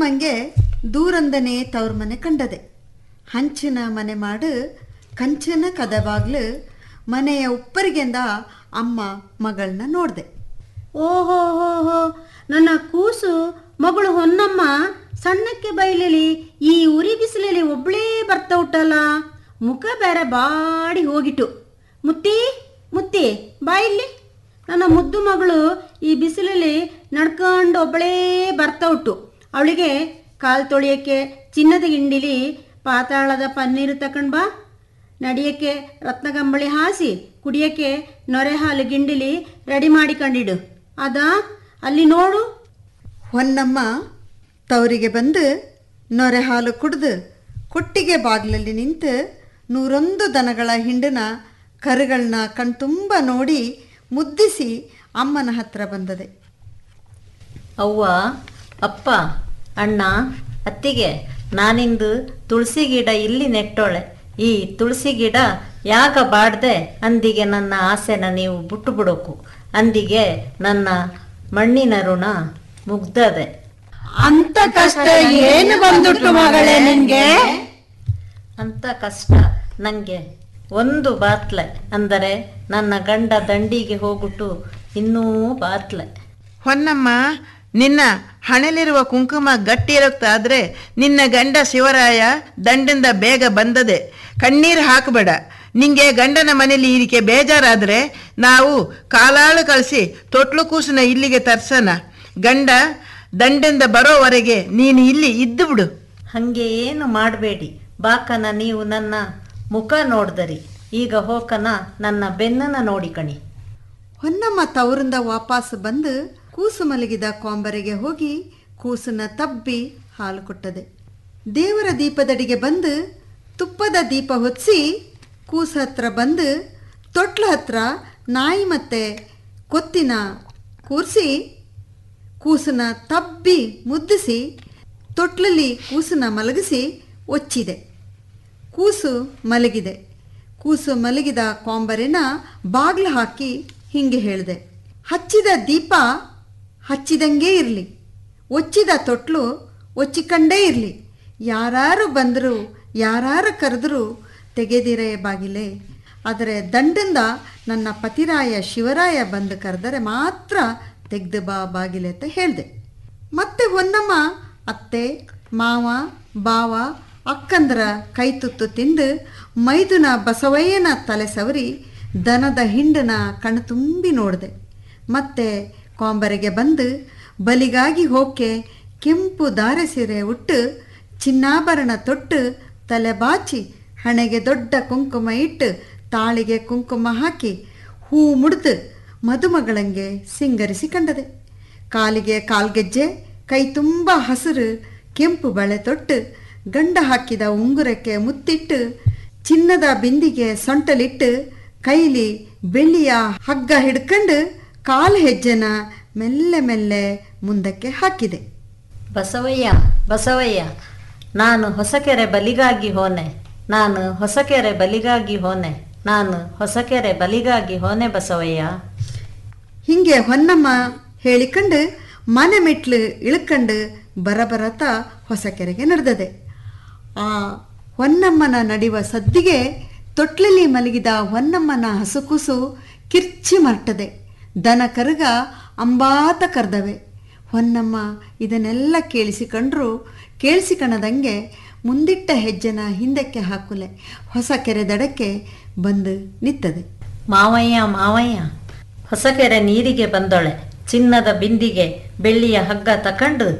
ಹೊನ್ನಮ್ಮಂಗೆ ದೂರಂದನೇ ತವ್ರ ಮನೆ ಕಂಡದೆ ಹಂಚಿನ ಮನೆ ಮಾಡು ಕಂಚನ ಕದವಾಗ್ಲು ಮನೆಯ ಉಪ್ಪರಿಗೆಂದ ಅಮ್ಮ ಮಗಳನ್ನ ನೋಡ್ದೆ ಓಹೋ ಹೋ ಹೋ ನನ್ನ ಕೂಸು ಮಗಳು ಹೊನ್ನಮ್ಮ ಸಣ್ಣಕ್ಕೆ ಬೈಲಲಿ ಈ ಉರಿ ಬಿಸಿಲಲ್ಲಿ ಒಬ್ಳೇ ಬರ್ತಾ ಉಟ್ಟಲ್ಲ ಮುಖ ಬೇರೆ ಬಾಡಿ ಹೋಗಿಟ್ಟು ಮುತ್ತಿ ಮುತ್ತಿ ಬಾ ಇಲ್ಲಿ ನನ್ನ ಮುದ್ದು ಮಗಳು ಈ ಬಿಸಿಲಲ್ಲಿ ನಡ್ಕೊಂಡು ಒಬ್ಬಳೇ ಬರ್ತಾ ಉಟ್ಟು ಅವಳಿಗೆ ಕಾಲು ತೊಳಿಯೋಕ್ಕೆ ಚಿನ್ನದ ಗಿಂಡಿಲಿ ಪಾತಾಳದ ಪನ್ನೀರು ತಕೊಂಡ್ ಬಾ ನಡಿಯಕ್ಕೆ ರತ್ನಗಂಬಳಿ ಹಾಸಿ ಕುಡಿಯಕ್ಕೆ ನೊರೆ ಹಾಲು ಗಿಂಡಿಲಿ ರೆಡಿ ಮಾಡಿಕೊಂಡಿಡು ಅದಾ ಅಲ್ಲಿ ನೋಡು ಹೊನ್ನಮ್ಮ ತವರಿಗೆ ಬಂದು ನೊರೆ ಹಾಲು ಕುಡ್ದು ಕೊಟ್ಟಿಗೆ ಬಾಗಿಲಲ್ಲಿ ನಿಂತು ನೂರೊಂದು ದನಗಳ ಹಿಂಡನ ಕರುಗಳನ್ನ ಕಣ್ತುಂಬ ನೋಡಿ ಮುದ್ದಿಸಿ ಅಮ್ಮನ ಹತ್ರ ಬಂದದೆ ಅವ್ವ ಅಪ್ಪ ಅಣ್ಣ ಅತ್ತಿಗೆ ನಾನಿಂದು ತುಳಸಿ ಗಿಡ ಇಲ್ಲಿ ನೆಟ್ಟೋಳೆ ಈ ತುಳಸಿ ಗಿಡ ಯಾಕ ಬಾಡ್ದೆ ಅಂದಿಗೆ ನನ್ನ ಆಸೆನ ನೀವು ಬಿಟ್ಟು ಬಿಡೋಕು ಅಂದಿಗೆ ನನ್ನ ಮಣ್ಣಿನ ಋಣ ಮುಗ್ದದೆ ಅಂತ ಕಷ್ಟ ಏನು ಬಂದುಟ್ಟು ಮಗಳೇ ನಿನ್ಗೆ ಅಂತ ಕಷ್ಟ ನನಗೆ ಒಂದು ಬಾತ್ಲೆ ಅಂದರೆ ನನ್ನ ಗಂಡ ದಂಡಿಗೆ ಹೋಗ್ಬಿಟ್ಟು ಇನ್ನೂ ಬಾತ್ಲೆ ಹೊನ್ನಮ್ಮ ನಿನ್ನ ಹಣೆಲಿರುವ ಕುಂಕುಮ ಗಟ್ಟಿರಕ್ತಾದ್ರೆ ನಿನ್ನ ಗಂಡ ಶಿವರಾಯ ದಂಡಿಂದ ಬೇಗ ಬಂದದೆ ಕಣ್ಣೀರು ಹಾಕಬೇಡ ನಿಂಗೆ ಗಂಡನ ಮನೇಲಿ ಇರಿಕೆ ಬೇಜಾರಾದ್ರೆ ನಾವು ಕಾಲಾಳು ಕಳಿಸಿ ತೊಟ್ಲು ಕೂಸನ ಇಲ್ಲಿಗೆ ತರ್ಸೋಣ ಗಂಡ ದಂಡಿಂದ ಬರೋವರೆಗೆ ನೀನು ಇಲ್ಲಿ ಇದ್ದು ಬಿಡು ಹಾಗೆ ಏನು ಮಾಡಬೇಡಿ ಬಾಕನ ನೀವು ನನ್ನ ಮುಖ ನೋಡ್ದರಿ ಈಗ ಹೋಕನ ನನ್ನ ಬೆನ್ನನ ನೋಡಿಕಣಿ ಹೊನ್ನಮ್ಮ ತವರಿಂದ ವಾಪಸ್ ಬಂದು ಕೂಸು ಮಲಗಿದ ಕೊಂಬರೆಗೆ ಹೋಗಿ ಕೂಸನ್ನ ತಬ್ಬಿ ಹಾಲು ಕೊಟ್ಟದೆ ದೇವರ ದೀಪದಡಿಗೆ ಬಂದು ತುಪ್ಪದ ದೀಪ ಹೊತ್ತಿಸಿ ಕೂಸು ಹತ್ರ ಬಂದು ತೊಟ್ಲ ಹತ್ರ ನಾಯಿ ಮತ್ತೆ ಕೊತ್ತಿನ ಕೂರಿಸಿ ಕೂಸನ್ನ ತಬ್ಬಿ ಮುದ್ದಿಸಿ ತೊಟ್ಲಲ್ಲಿ ಕೂಸನ್ನ ಮಲಗಿಸಿ ಒಚ್ಚಿದೆ ಕೂಸು ಮಲಗಿದೆ ಕೂಸು ಮಲಗಿದ ಕೊಂಬರಿನ ಬಾಗ್ಲು ಹಾಕಿ ಹಿಂಗೆ ಹೇಳಿದೆ ಹಚ್ಚಿದ ದೀಪ ಹಚ್ಚಿದಂಗೆ ಇರಲಿ ಒಚ್ಚಿದ ತೊಟ್ಲು ಒಚ್ಚಿಕೊಂಡೇ ಇರಲಿ ಯಾರು ಬಂದರೂ ಯಾರು ಕರೆದರೂ ತೆಗೆದಿರೇ ಬಾಗಿಲೆ ಆದರೆ ದಂಡಿಂದ ನನ್ನ ಪತಿರಾಯ ಶಿವರಾಯ ಬಂದು ಕರೆದರೆ ಮಾತ್ರ ತೆಗೆದು ಬಾ ಬಾಗಿಲೆ ಅಂತ ಹೇಳಿದೆ ಮತ್ತೆ ಹೊನ್ನಮ್ಮ ಅತ್ತೆ ಮಾವ ಬಾವ ಅಕ್ಕಂದ್ರ ಕೈ ತುತ್ತು ತಿಂದು ಮೈದುನ ಬಸವಯ್ಯನ ತಲೆ ಸವರಿ ದನದ ಹಿಂಡನ ಕಣ್ಣು ತುಂಬಿ ನೋಡಿದೆ ಮತ್ತೆ ಕೊಂಬರೆಗೆ ಬಂದು ಬಲಿಗಾಗಿ ಹೋಕೆ ಕೆಂಪು ದಾರೆ ಸೀರೆ ಉಟ್ಟು ಚಿನ್ನಾಭರಣ ತೊಟ್ಟು ತಲೆ ಬಾಚಿ ಹಣೆಗೆ ದೊಡ್ಡ ಕುಂಕುಮ ಇಟ್ಟು ತಾಳಿಗೆ ಕುಂಕುಮ ಹಾಕಿ ಹೂ ಮುಡ್ದು ಮದುಮಗಳಂಗೆ ಸಿಂಗರಿಸಿ ಕಂಡದೆ ಕಾಲಿಗೆ ಕಾಲ್ಗೆಜ್ಜೆ ಕೈ ತುಂಬ ಹಸಿರು ಕೆಂಪು ಬಳೆ ತೊಟ್ಟು ಗಂಡ ಹಾಕಿದ ಉಂಗುರಕ್ಕೆ ಮುತ್ತಿಟ್ಟು ಚಿನ್ನದ ಬಿಂದಿಗೆ ಸೊಂಟಲಿಟ್ಟು ಕೈಲಿ ಬೆಳ್ಳಿಯ ಹಗ್ಗ ಹಿಡ್ಕೊಂಡು ಕಾಲು ಹೆಜ್ಜೆನ ಮೆಲ್ಲೆ ಮೆಲ್ಲೆ ಮುಂದಕ್ಕೆ ಹಾಕಿದೆ ಬಸವಯ್ಯ ಬಸವಯ್ಯ ನಾನು ಹೊಸಕೆರೆ ಬಲಿಗಾಗಿ ಹೋನೆ ನಾನು ಹೊಸಕೆರೆ ಬಲಿಗಾಗಿ ಹೋನೆ ನಾನು ಹೊಸಕೆರೆ ಬಲಿಗಾಗಿ ಹೋನೆ ಬಸವಯ್ಯ ಹಿಂಗೆ ಹೊನ್ನಮ್ಮ ಹೇಳಿಕೊಂಡು ಮನೆ ಮೆಟ್ಲು ಇಳ್ಕಂಡು ಬರಬರತ ಹೊಸ ಕೆರೆಗೆ ನಡೆದದೆ ಆ ಹೊನ್ನಮ್ಮನ ನಡೆಯುವ ಸದ್ದಿಗೆ ತೊಟ್ಲಲ್ಲಿ ಮಲಗಿದ ಹೊನ್ನಮ್ಮನ ಹಸುಕುಸು ಕಿರ್ಚಿ ಮರ್ಟದೆ ದನ ಕರುಗ ಅಂಬಾತ ಕರ್ದವೆ ಹೊನ್ನಮ್ಮ ಇದನ್ನೆಲ್ಲ ಕೇಳಿಸಿಕೊಂಡ್ರು ಕೇಳಿಸಿಕಣದಂಗೆ ಮುಂದಿಟ್ಟ ಹೆಜ್ಜೆನ ಹಿಂದಕ್ಕೆ ಹಾಕುಲೆ ಹೊಸ ಕೆರೆ ದಡಕ್ಕೆ ಬಂದು ನಿತ್ತದೆ ಮಾವಯ್ಯ ಮಾವಯ್ಯ ಹೊಸಕೆರೆ ನೀರಿಗೆ ಬಂದೊಳೆ ಚಿನ್ನದ ಬಿಂದಿಗೆ ಬೆಳ್ಳಿಯ ಹಗ್ಗ ತಕಂಡು